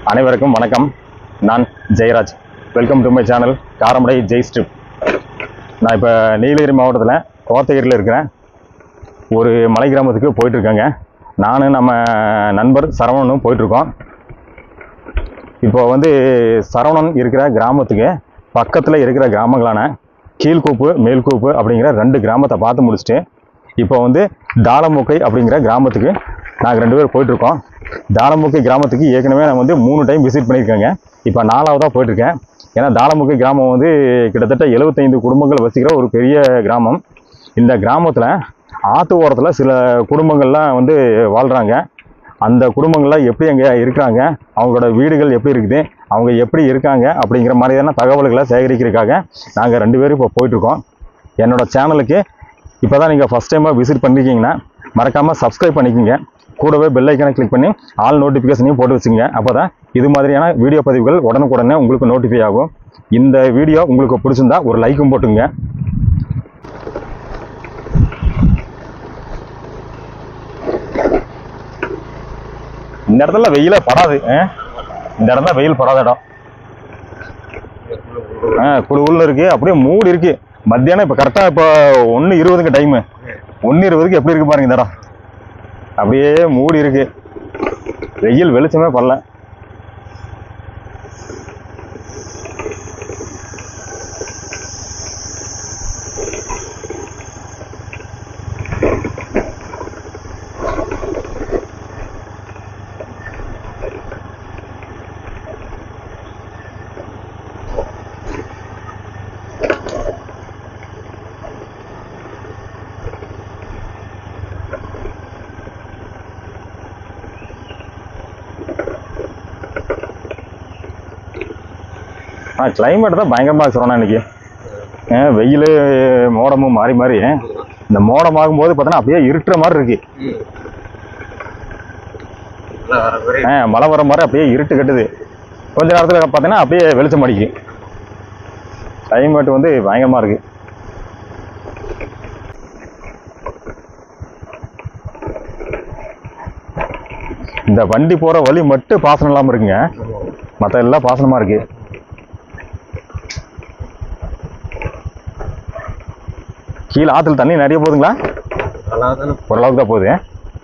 அனைவருக்கும் வணக்கம் நான் Jayaraj welcome to my channel Karamadai Jai strip நான் இப்போ நீலகிரி மாவட்டத்தில் கோத்தகிரியில் இருக்கிறேன் ஒரு மலை கிராமத்துக்கு போயிட்டுருக்கேங்க நானும் நம்ம நண்பர் சரவணனும் போயிட்டுருக்கோம் இப்போ வந்து சரவணன் இருக்கிற கிராமத்துக்கு பக்கத்தில் இருக்கிற கிராமங்களான கீழ்கூப்பு மேல்கூப்பு அப்படிங்கிற ரெண்டு கிராமத்தை பார்த்து முடிச்சுட்டு இப்போ வந்து தாளமுக்கை அப்படிங்கிற கிராமத்துக்கு நாங்கள் ரெண்டு பேரும் போயிட்டுருக்கோம் தாளமுக்கை கிராமத்துக்கு ஏற்கனவே நான் வந்து மூணு டைம் விசிட் பண்ணியிருக்கேங்க இப்போ நாலாவதாக போயிட்டுருக்கேன் ஏன்னா தாளமுக்கை கிராமம் வந்து கிட்டத்தட்ட எழுபத்தைந்து குடும்பங்கள் வசிக்கிற ஒரு பெரிய கிராமம் இந்த கிராமத்தில் ஆற்று ஓரத்தில் சில குடும்பங்கள்லாம் வந்து வாழ்கிறாங்க அந்த குடும்பங்கள்லாம் எப்படி அங்கே இருக்கிறாங்க அவங்களோட வீடுகள் எப்படி இருக்குது அவங்க எப்படி இருக்காங்க அப்படிங்கிற மாதிரியான தகவல்களை சேகரிக்கிறதுக்காக நாங்கள் ரெண்டு பேரும் இப்போ போயிட்டுருக்கோம் என்னோட சேனலுக்கு இப்போ தான் நீங்கள் ஃபஸ்ட் டைமாக விசிட் பண்ணிருக்கீங்கன்னா மறக்காமல் சப்ஸ்கிரைப் பண்ணிக்கோங்க கூடவே பெல் ஐக்கனை கிளிக் பண்ணி ஆல் நோட்டிஃபிகேஷனையும் போட்டு வச்சுங்க அப்போ தான் இது மாதிரியான வீடியோ பதிவுகள் உடனுக்குடனே உங்களுக்கு நோட்டிஃபை ஆகும் இந்த வீடியோ உங்களுக்கு பிடிச்சிருந்தா ஒரு லைக்கும் போட்டுங்க இந்த இடத்துல வெயிலே படாது ஆ? இந்த இடம் தான் வெயில் படாத இடம் ஆ குழு உள்ள இருக்கு அப்படியே மூடி இருக்கு மத்தியானம் இப்போ கரெக்டாக இப்போ ஒன்று இருபதுங்க டைமு ஒன்று இருபதுக்கு எப்படி இருக்கு பாருங்க இந்த இடம் அப்படியே மூடி இருக்கு வெயில் வெளிச்சமே படல ஆ கிளைமேட் தான் பயங்கரமாக சொல்லணும் இன்னைக்கு ஆ, வெயில் மோடமும் மாறி மாறி இந்த மோடமாகும் போது பார்த்தோன்னா அப்படியே இருட்டுற மாதிரி இருக்கு ஆ மழை வர மாதிரி அப்படியே இருட்டு கட்டுது கொஞ்ச நேரத்தில் பார்த்தீங்கன்னா அப்படியே வெளிச்சம் அடிக்கும் கிளைமேட் வந்து பயங்கரமாக இருக்கு இந்த வண்டி போகிற வழி மட்டும் பாசனம் இல்லாமல் இருக்குங்க மற்ற எல்லாம் பாசனமாக இருக்கு கீழே ஆற்றுல தண்ணி நிறைய போகுதுங்களா ஓரளவுக்கு தான் போகுது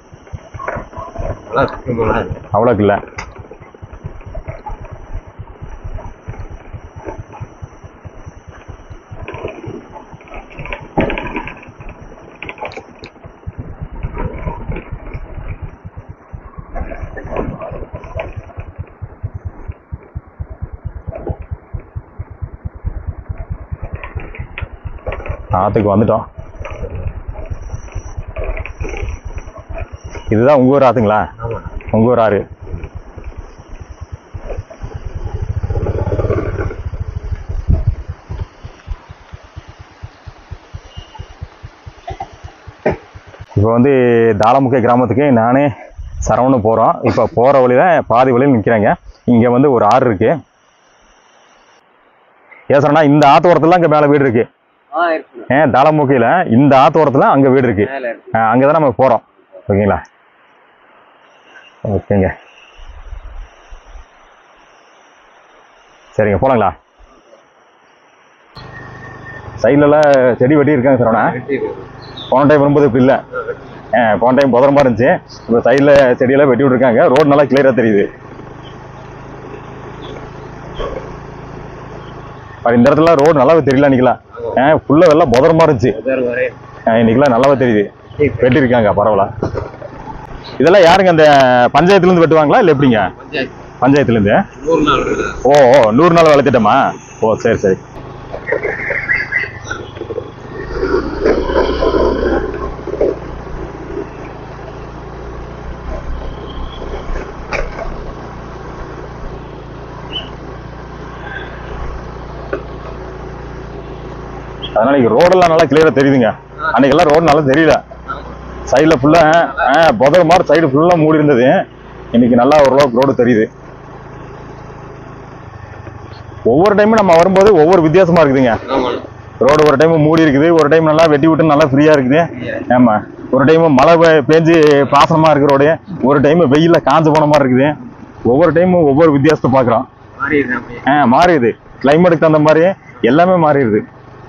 அவ்வளோக்கு இல்லை ஆற்றுக்கு வந்துட்டோம் இதுதான் உங்க ஊர் ஆத்துங்களா உங்க ஊர் ஆறு இப்போ வந்து தாளமுக்கை கிராமத்துக்கு நானே சரவணன் போகிறோம் இப்போ போகிற வழியில பாதி வழியில் நிற்கிறேங்க இங்கே வந்து ஒரு ஆறு இருக்கு ஏசரண்ணா இந்த ஆத்தோரத்துல இங்கே மேலே வீடு இருக்கு ஆ இருக்குண்ணா ஏன் தாளமுக்கையில் இந்த ஆத்தோரத்துல அங்கே வீடு இருக்கு மேல இருக்கு அங்கே தான் நம்ம போகிறோம் ஓகேங்களா ஓகேங்க சரிங்க போலாங்களா சைட்லலாம் செடி வெட்டி இருக்காங்க சரவணா போன டைம் வரும்போது இப்படி இல்லை போன டைம் புதரமா இருந்துச்சு இப்போ சைடில் செடியெல்லாம் வெட்டி விட்ருக்காங்க ரோடு நல்லா கிளியராக தெரியுது பாரு, இந்த இடத்துல ரோடு நல்லாவே தெரியல அன்றைக்கலாம் ஃபுல்லாக எல்லாம் புதரமா இருந்துச்சு ஆ, இன்னைக்கெல்லாம் நல்லாவே தெரியுது வெட்டியிருக்காங்க பரவாயில்ல இதெல்லாம் யாருங்க அந்த பஞ்சாயத்துலேருந்து வெட்டுவாங்களா இல்லை எப்படிங்க பஞ்சாயத்துலேருந்து நூறு நாள் இருக்குதா? ஓ ஓ நூறு நாள் வளர்த்திட்டோமா ஓ சரி சரி அதனால இங்க ரோடெல்லாம் நல்லா கிளியரா தெரியுதுங்க அன்னைக்கெல்லாம் ரோடு நல்லா தெரியல சைடில் ஃபுல்லாக புதர் மாதிரி சைடு ஃபுல்லாக மூடி இருந்தது இன்னைக்கு நல்லா ஓரளவுக்கு ரோடு தெரியுது ஒவ்வொரு டைமும் நம்ம வரும்போது ஒவ்வொரு வித்தியாசமா இருக்குதுங்க ஆமாண்ணா. ரோடு ஒரு டைம் மூடி இருக்குது ஒரு டைம் நல்லா வெட்டி விட்டு நல்லா ஃப்ரீயா இருக்குது ஆமா ஒரு டைம் மழை பெ- பேஞ்சு பாசனமா இருக்கு ரோடு ஒரு டைம் வெயில்ல காஞ்சு போன மாதிரி இருக்குது ஒவ்வொரு டைமும் ஒவ்வொரு வித்தியாசத்தை பார்க்குறோம் மாறிடுது அப்படியே ஆ மாறிடுது கிளைமேட்டுக்கு தகுந்த மாதிரி எல்லாமே மாறிடுது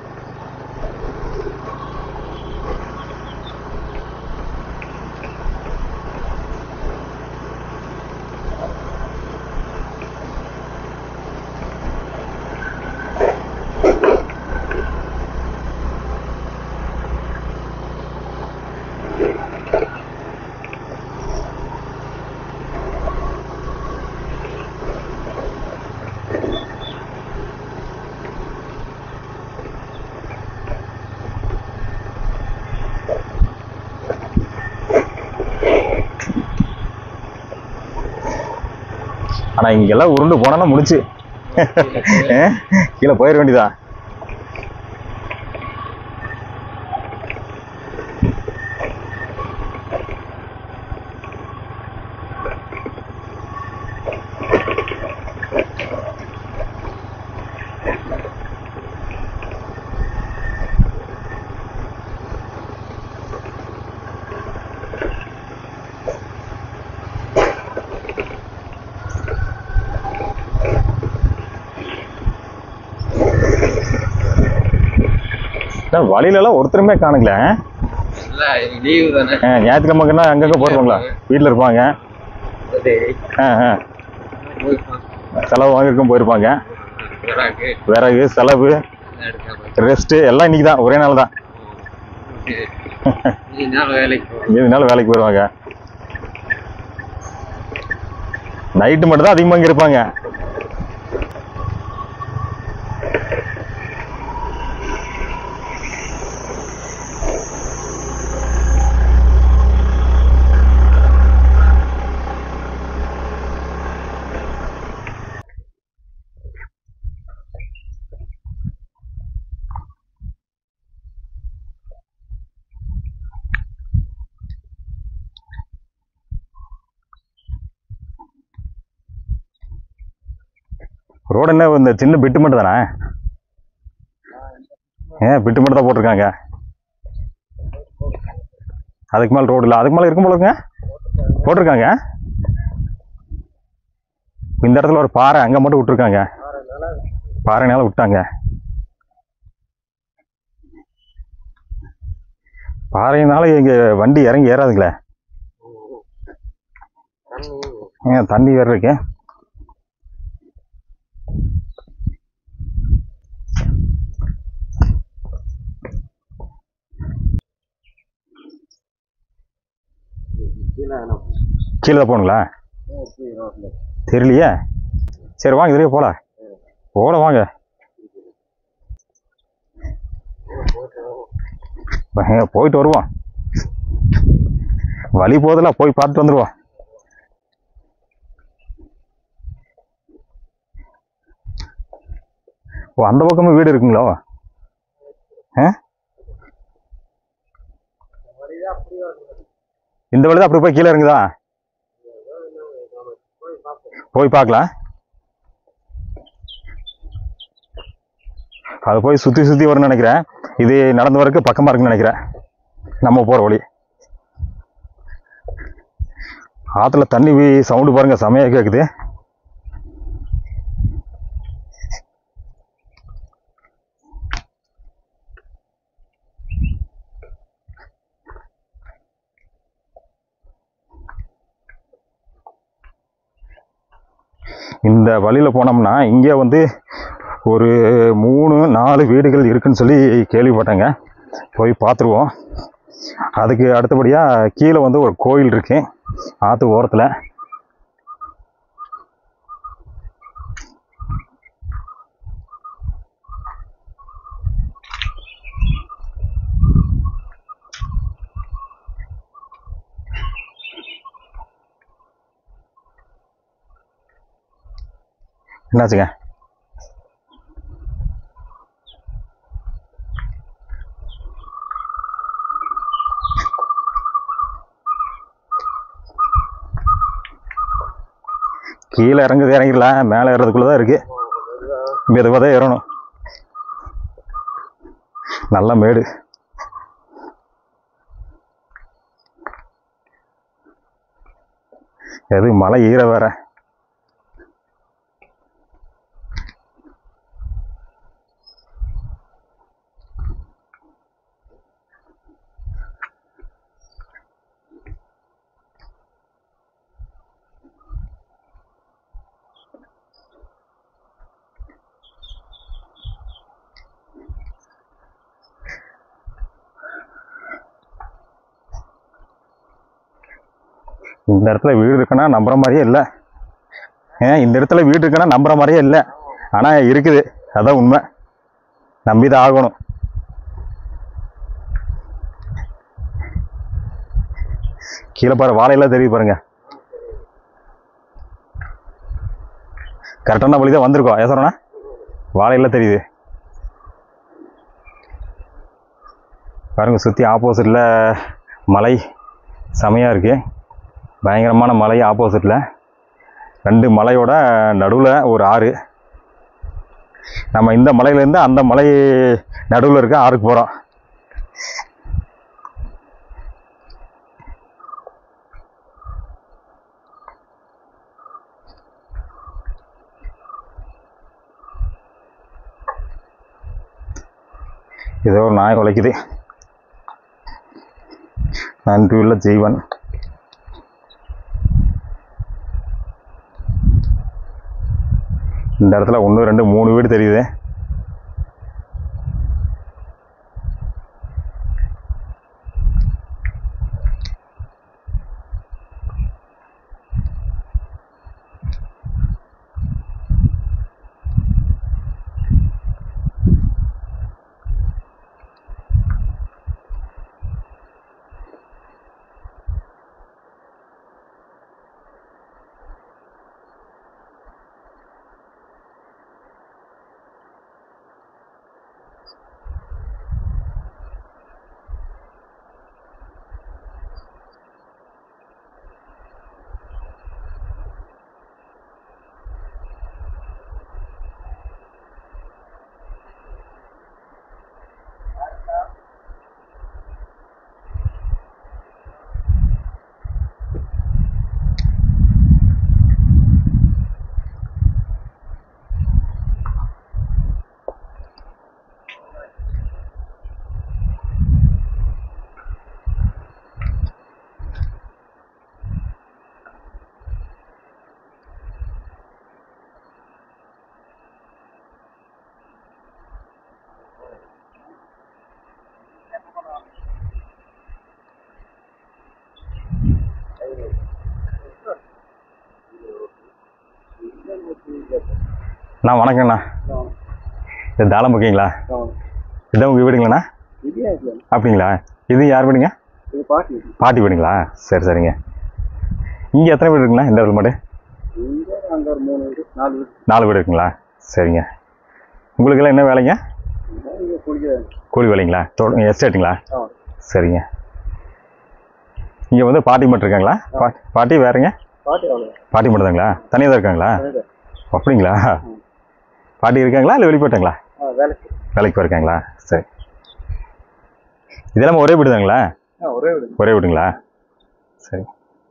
ஆனா இங்கெல்லாம் உருண்டு போனா முடிச்சு கீழே போயிட வேண்டியதா அதான் வழியில எல்லாம் ஒருத்தருமே காணுங்களே இல்ல லீவு தானே ஆ, ஞாயிற்றுக்கிழமைக்குன்னா அங்கங்க போயிருப்பாங்களா வீட்டில் இருப்பாங்க அது ஆ ஆ போய்ப்பான். செலவு வாங்கிருக்கும் போயிருப்பாங்க வராங்க விறகு செலவு எடுக்காம ரெஸ்ட்டு எல்லாம் இன்னைக்கு தான் ஒரே நாள் தான் நீ நாள் வேலைக்கு போகணும் எதுனாலும் வேலைக்கு போயிடுவாங்க நைட்டு மட்டும் தான் அதிகமாக இங்கே இருப்பாங்க ரோடு என்ன இந்த சின்ன பிட்டு மட்டும் தானே ஏன் பிட்டு மட்டும் தான் போட்டிருக்காங்க அதுக்கு மேலே ரோடு இல்லை அதுக்கு மேலே இருக்கும் போல இருக்குங்க போட்டிருக்காங்க இந்த இடத்துல ஒரு பாறை அங்கே மட்டும் விட்டுருக்காங்க பாறைனால விட்டாங்க பாறையினால இங்கே வண்டி இறங்கி ஏறாதுங்களே ஏன் தண்ணி வேறு இருக்கு கீழே தான் போகணுங்களா தெரியலையே சரி வாங்க இதுலேயே போகலாம் போல வாங்க வாங்க, போயிட்டு வருவோம் வழி போதில்ல போய் பார்த்துட்டு வந்துடுவோம் ஓ அந்த பக்கமும் வீடு இருக்குங்களோ ஆ இந்த வழி தான் அப்படி போய் கீழே இறங்குதா போய் பார்க்கலாம் அது போய் சுற்றி சுற்றி வரும்னு நினைக்கிறேன் இது நடந்து வரக்கு பக்கமாக இருக்குன்னு நினைக்கிறேன் நம்ம போகிற வழி ஆற்றுல தண்ணி சவுண்டு பாருங்க செமையாக கேட்குது இந்த வழியில் போனோம்னா இங்கே வந்து ஒரு மூணு நாலு வீடுகள் இருக்குன்னு சொல்லி கேள்விப்பட்டேங்க போய் பார்த்துருவோம் அதுக்கு அடுத்தபடியாக கீழே வந்து ஒரு கோயில் இருக்கு ஆற்று ஓரத்தில் என்னாச்சுங்க கீழே இறங்குது இறங்கிடலாம் மேலே ஏறதுக்குள்ள தான் இருக்கு மெதுவாக தான் ஏறணும் நல்ல மேடு எது மலை ஈர வேற இந்த இடத்துல வீடு இருக்குன்னா நம்புற மாதிரியே இல்லை ஏன் இந்த இடத்துல வீடு இருக்குன்னா நம்புற மாதிரியே இல்லை ஆனால் இருக்குது அதான் உண்மை நம்பி தான் ஆகணும் கீழே பாரு வாழையெல்லாம் தெரியுது பாருங்க கரெக்டான வழி தான் வந்திருக்கோம் ஏன் சொல்றேன்னா வாழையெல்லாம் தெரியுது பாருங்க சுற்றி ஆப்போசிட்டில் மலை செமையாக இருக்கு பயங்கரமான மலை ஆப்போசிட்டில் ரெண்டு மலையோட நடுவில் ஒரு ஆறு நம்ம இந்த மலையிலேருந்து அந்த மலை நடுவில் இருக்க ஆறுக்கு போகிறோம் ஏதோ ஒரு நாய் உழைக்குது நன்றியுள்ள ஜீவன் இந்த இடத்துல ஒன்று ரெண்டு மூணு வீடு தெரியுது அண்ணா வணக்கங்கண்ணா இது தாளம் புக்கிங்களா இதான் உங்கள் வீடுங்களாண்ணா அப்படிங்களா இது யார் வீடுங்க இது பாட்டி பாட்டி வீடுங்களா சரி சரிங்க இங்கே எத்தனை வீடு இருக்குங்களா இந்த இடத்துல மட்டும் இங்க அங்க ஒரு மூணு வீடு நாலு வீடு நாலு வீடு இருக்குங்களா சரிங்க உங்களுக்கெல்லாம் என்ன வேலைங்க இங்க குடிக்கிறாங்க கூலி வேலைங்களா தொ- எஸ்டேட்டுங்களா ஆ சரிங்க இங்கே வந்து பாட்டி மட்டும் இருக்காங்களா பா- பாட்டி வேறங்க பாட்டி அவ்வளோ பாட்டி மட்டும் தாங்களா தனியாக தான் இருக்காங்களா அப்படிங்களா பாட்டி இருக்காங்களா இல்லை வெளியே போயிட்டாங்களா ஆ வேலைக்கு வேலைக்கு போயிருக்காங்களா சரி இதெல்லாம் ஒரே வீடு தாங்களா ஆ ஒரே வீடு ஒரே வீடுங்களா சரி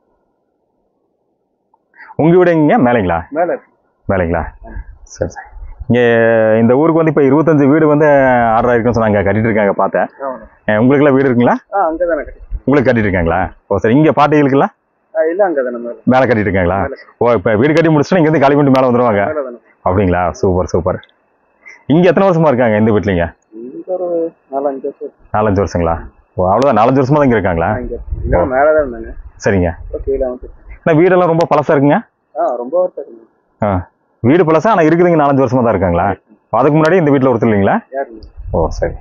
உங்கள் வீடு எங்கங்க மேலேங்களா மேலே இருக்கு மேலேங்களா சரி சரி இங்கே இந்த ஊருக்கு வந்து இப்போ இருபத்தஞ்சு வீடு வந்து ஆர்டர் ஆயிருக்குன்னு சொன்னாங்க கட்டிட்டு இருக்காங்க பார்த்தேன் ஆமாண்ணா அஹ் உங்களுக்கெல்லாம் வீடு இருக்குங்களா ஆ அங்கே தானே கட்டி உங்களுக்கு கட்டிட்டு இருக்காங்களா ஓ சரி இங்கே பாட்டிகளுக்கெல்லாம் ஆ இல்லை அங்கே தானே மேலே மேலே கட்டிட்டு இருக்காங்களா ஓ இப்போ வீடு கட்டி முடிச்சுட்டு இங்கேருந்து காலி பண்ணிட்டு மேலே வந்துருவாங்க மேலே தானே அப்படிங்களா சூப்பர் சூப்பர் இங்கே எத்தனை வருஷமா இருக்காங்க இந்த வீட்லிங்க இங்க ஒரு நாலஞ்சு வருஷம் இருக்கு. நாலஞ்சு வருஷங்களா ஓ அவ்வளோதான் நாலஞ்சு வருஷமா தான் இங்கே இருக்காங்களா ஆ, இங்க இல்லை மேலே தான் இருந்தாங்க சரிங்க இப்போ கீழே வந்து ஆனால் வீடெல்லாம் ரொம்ப பழசா இருக்குங்க ஆ ரொம்ப வருஷம் இருக்குங்க ஆ வீடு பழசா ஆனால் இருக்குதுங்க நாலஞ்சு வருஷமா தான் இருக்காங்களா அதுக்கு முன்னாடி இந்த வீட்டில் ஒருத்தர் இல்லைங்களா யாருங்க ஓ சரி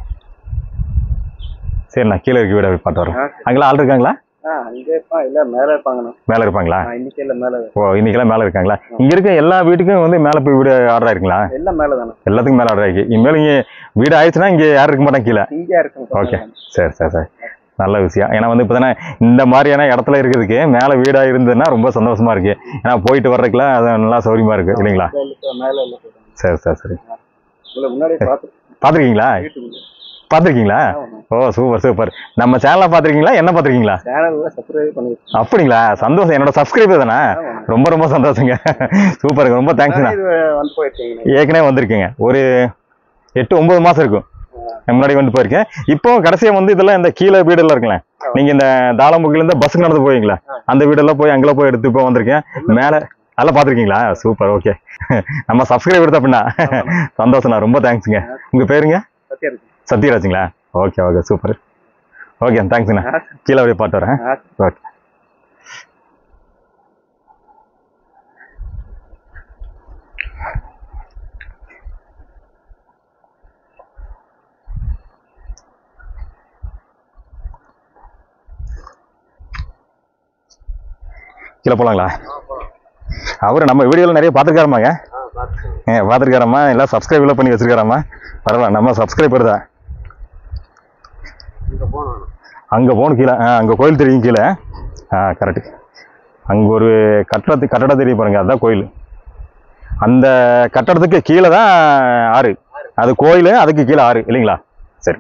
சரி நான் கீழே இருக்க வீடை போய் பார்த்து வரேன் ஆ அங்கெல்லாம் ஆள் இருக்காங்களா ஆ அங்கே இருப்பா இல்லை மேலே இருப்பாங்கண்ணா மேலே இருப்பாங்களா ஆ இன்னைக்கு இல்லை மேலே ஓ இன்னைக்கெல்லாம் மேலே இருக்காங்களா இங்கே இருக்க எல்லா வீட்டுக்கும் வந்து மேலே போய் வீடு ஆர்டர் ஆயிருங்களா எல்லாம் மேலே தானே எல்லாத்துக்கும் மேலே ஆர்டர் ஆயிருக்கு இனிமேல் இங்கே வீடு ஆயிடுச்சுன்னா இங்கே யாரும் இருக்க மாட்டாங்க கீழே இங்கே இருக்குங்க ஓகே சரி சரி சரி நல்ல விஷயம் ஏன்னா வந்து இப்போ தானே இந்த மாதிரியான இடத்துல இருக்கிறதுக்கு மேலே வீடாக இருந்ததுன்னா ரொம்ப சந்தோஷமா இருக்கு ஏன்னா போயிட்டு வர்றதுக்குலாம் அது நல்லா சௌரியமா இருக்கு இல்லைங்களா மேலே இல்லை சரி சரி சரி உங்களை முன்னாடி பார்த்து பார்த்துருக்கீங்களா வீட்டுக்குள்ள பார்த்துருக்கீங்களா ஓ சூப்பர் சூப்பர் நம்ம சேனலை பார்த்துருக்கீங்களா என்ன பார்த்துருக்கீங்களா சேனலில் சப்ஸ்கிரைப் பண்ணிருக்கேன் அப்படிங்களா சந்தோஷம் என்னோட சப்ஸ்கிரைபர் தானே ரொம்ப ரொம்ப சந்தோஷங்க சூப்பருங்க ரொம்ப தேங்க்ஸ்ண்ணா இது வந்து போயிருக்கீங்க ஏற்கனவே வந்திருக்கேங்க ஒரு எட்டு ஒன்பது மாசம் இருக்கும் முன்னாடி வந்து போயிருக்கேன் இப்போ கடைசியா வந்து இதெல்லாம் இந்த கீழே வீடெல்லாம் இருக்குல்ல நீங்க இந்த தாளம்புக்கில இருந்து பஸ்ஸுக்கு நடந்து போவீங்களா அந்த வீடெல்லாம் போய் அங்கெல்லாம் போய் எடுத்து இப்போ வந்திருக்கேன் மேல நல்லா பாத்திருக்கீங்களா சூப்பர் ஓகே நம்ம சப்ஸ்கிரைப் எடுத்த அப்படின்னா சந்தோஷம்ண்ணா ரொம்ப தேங்க்ஸுங்க உங்க பேருங்க சத்தியா இருக்கு சத்யராஜுங்களா ஓகே ஓகே சூப்பர் ஓகே தேங்க்ஸ்ண்ணா கீழே அப்படியே பாட்டு வரேன் ஆ ஓகே கீழே போகலாங்களா அவர் நம்ம வீடியோவில் நிறைய பார்த்துருக்காருமாங்க ஆ பார்த்துக்கோங்க ஏ பார்த்துருக்காரம்மா எல்லாம் சப்ஸ்கிரைப்லாம் பண்ணி வச்சிருக்காராம்மா பரவாயில்ல நம்ம சப்ஸ்கிரைபர் தான் இங்கே போகணும் அங்கே போகணும் கீழே ஆ அங்கே கோயில் தெரியும் கீழே ஆ கரெக்டு அங்கே ஒரு கட்டடத்து கட்டடம் தெரியும் பாருங்க அதுதான் கோயில் அந்த கட்டடத்துக்கு கீழே தான் ஆறு அது கோயில் அதுக்கு கீழே ஆறு இல்லைங்களா சரி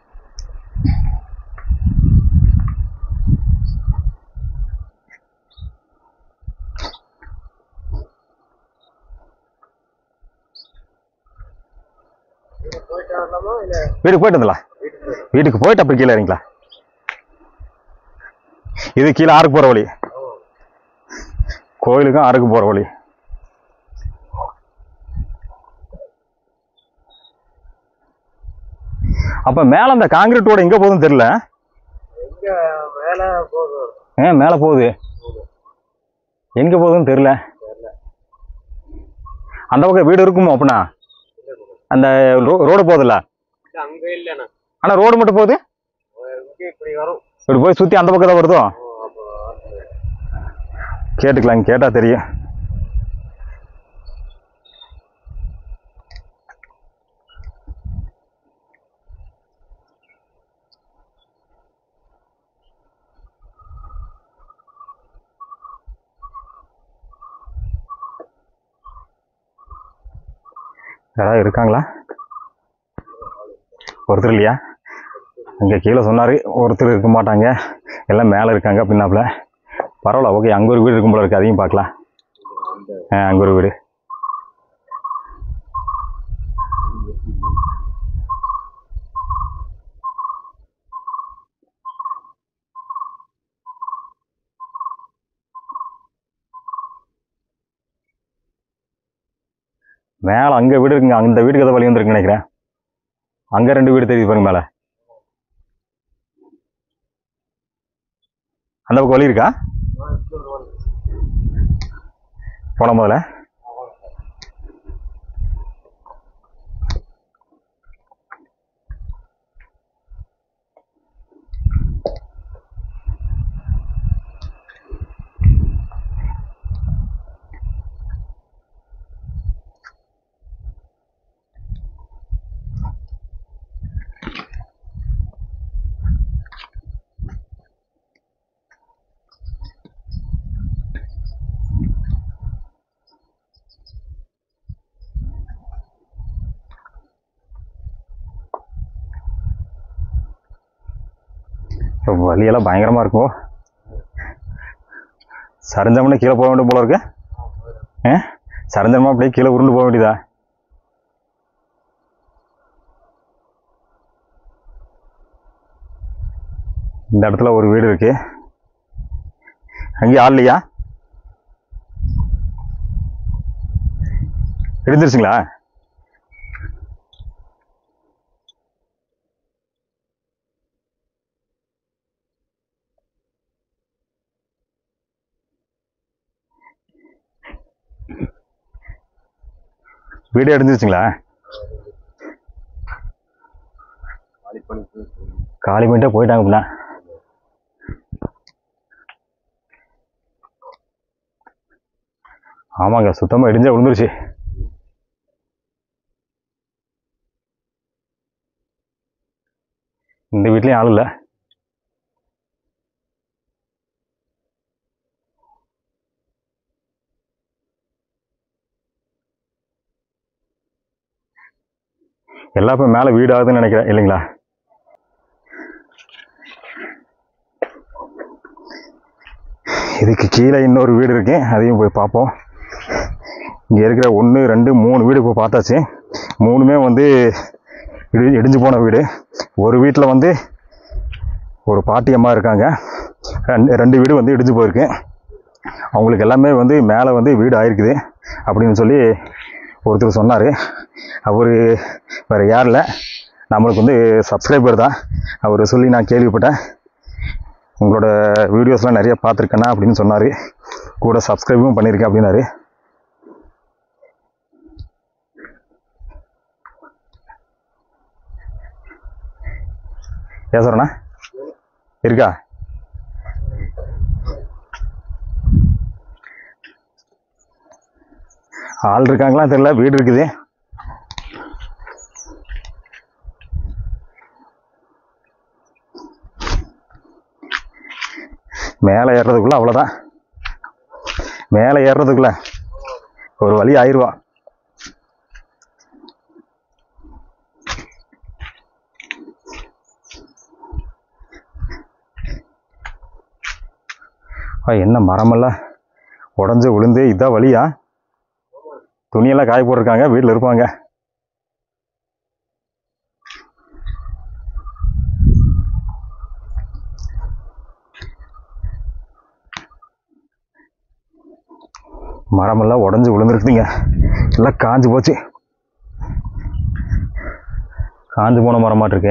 போயிட்டு வரலாமா இல்லை வீட்டுக்கு போயிட்டு வந்துடலாம் வீட்டுக்கு போயிடும் வீட்டுக்கு போயிட்டு அப்புறம் கீழே இறங்கிக்கலாம் இது கீழே ஆறுக்கு போகிற வழி கோயிலுக்கும் ஆறுக்கு போகிற வழி அப்போ மேலே அந்த காங்கிரீட் ரோடு எங்கே போகுதுன்னு தெரியல எங்கே மேலே போதும் ஏன் மேலே போகுது எங்கே போகுதுன்னு தெரியல அந்த பக்கம் வீடு இருக்குமோ அப்படின்னா அந்த ரோ- ரோடு போகுதுல்ல அங்கே இல்லைண்ணா ஆனால் ரோடு மட்டும் போகுது இங்கே இப்படி வரும் இப்படி போய் சுற்றி அந்த பக்கம் தான் வருதோ ஓ அப்போ கேட்டுக்கலாம் கேட்டால் தெரியும் யாராவது இருக்காங்களா ஒருத்தர் இல்லையா அங்கே கீழே சொன்னார் ஒருத்தர் இருக்க மாட்டாங்க எல்லாம் மேலே இருக்காங்க அப்படின்னாப்புல பரவாயில்ல ஓகே அங்கே ஒரு வீடு இருக்கும் போல இருக்கு அதையும் பார்க்கலாம் ஆ அங்கே ஒரு வீடு மேலே அங்கே வீடு இருக்குங்க அந்த வீட்டுக்கு ஏதோ வழி வந்துருக்குன்னு நினைக்கிறேன் அங்கே ரெண்டு வீடு தெரியுது பாருங்க மேலே அந்த பக்கம் வழி இருக்கா போன முதல்ல இப்போ வழியெல்லாம் பயங்கரமாக இருக்கும் சரிஞ்சோம்னா கீழே போக வேண்டிய போல இருக்கு ஆ சரிஞ்சோமா அப்படியே கீழே உருண்டு போக வேண்டியதா இந்த இடத்துல ஒரு வீடு இருக்கு அங்கேயும் ஆள் இல்லையா இடிஞ்சிருச்சுங்களா வீடு இடிஞ்சிருச்சுங்களா காலி பண்ணி காலி பண்ணிட்டே போயிட்டாங்க அப்படின்னா ஆமாங்க சுத்தமாக இடிஞ்சே விழுந்துருச்சு இந்த வீட்லேயும் ஆள் இல்லை எல்லாம் இப்போ மேலே வீடு ஆகுதுன்னு நினைக்கிறேன் இல்லைங்களா இதுக்கு கீழே இன்னொரு வீடு இருக்கு அதையும் போய் பார்ப்போம் இங்கே இருக்கிற ஒன்று ரெண்டு மூணு வீடு இப்போ பார்த்தாச்சு மூணுமே வந்து இடி இடிஞ்சு போன வீடு ஒரு வீட்டில் வந்து ஒரு பாட்டி அம்மா இருக்காங்க ரெண்டு ரெண்டு வீடு வந்து இடிஞ்சு போயிருக்கு அவங்களுக்கு எல்லாமே வந்து மேலே வந்து வீடு ஆயிருக்குது அப்படின்னு சொல்லி ஒருத்தர் சொன்னார் அவர் வேறு யாரில் நம்மளுக்கு வந்து சப்ஸ்கிரைபர் தான் அவர் சொல்லி நான் கேள்விப்பட்டேன் உங்களோட வீடியோஸ்லாம் நிறைய பார்த்துருக்கேண்ணா அப்படின்னு சொன்னார் கூட சப்ஸ்கிரைபும் பண்ணியிருக்கேன் அப்படின்னாரு பேசுகிறேண்ணா இருக்கா ஆள் இருக்காங்களா தெரியல வீடு இருக்குது மேலே ஏறுறதுக்குள்ள அவ்வளோதான் மேலே ஏறுறதுக்குள்ள ஒரு வழி ஆயிடுவா ஆ, என்ன மரமெல்லாம் உடஞ்சு விழுந்து இதான் வழியா துணியெல்லாம் காய போட்டிருக்காங்க வீட்டில் இருப்பாங்க மரமெல்லாம் உடஞ்சி விழுந்துருக்குதுங்க எல்லாம் காஞ்சு போச்சு காஞ்சு போன மரமாட்டு இருக்கு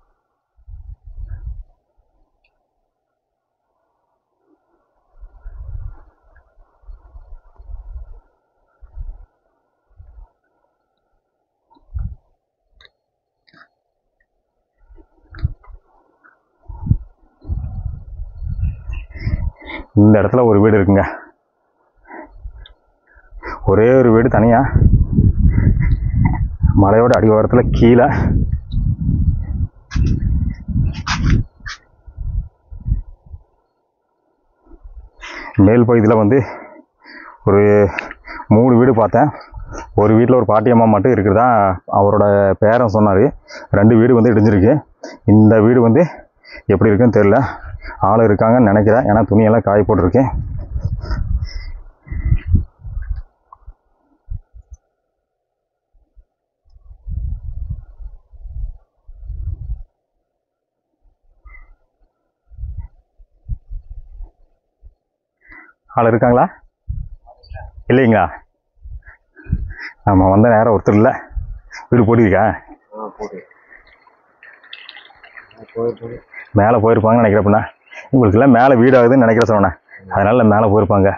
இந்த இடத்துல ஒரு வீடு இருக்குங்க ஒரே ஒரு வீடு தனியா மலையோட அடிவாரத்தில் கீழே மேல் பகுதியில் வந்து ஒரு மூணு வீடு பார்த்தேன் ஒரு வீட்டில் ஒரு பாட்டியம்மா மட்டும் இருக்கிறதா அவரோட பேரன் சொன்னார் ரெண்டு வீடு வந்து இடிஞ்சிருக்கு இந்த வீடு வந்து எப்படி இருக்குன்னு தெரில ஆள் இருக்காங்கன்னு நினைக்கிறேன் ஏன்னா துணியெல்லாம் காய போட்டிருக்கேன் ஆள் இருக்காங்களா இல்லைங்களா ஆமாம் வந்த நேரம் ஒருத்தர் இல்லை வீடு போட்டிருக்கா ஆ போடு ஆ, போடு போடு மேலே போயிருப்பாங்கன்னு நினைக்கிறப்பண்ணா உங்களுக்குலாம் மேலே வீடு ஆகுதுன்னு நினைக்கிற சொன்னேன் அதனால மேலே போயிருப்பாங்க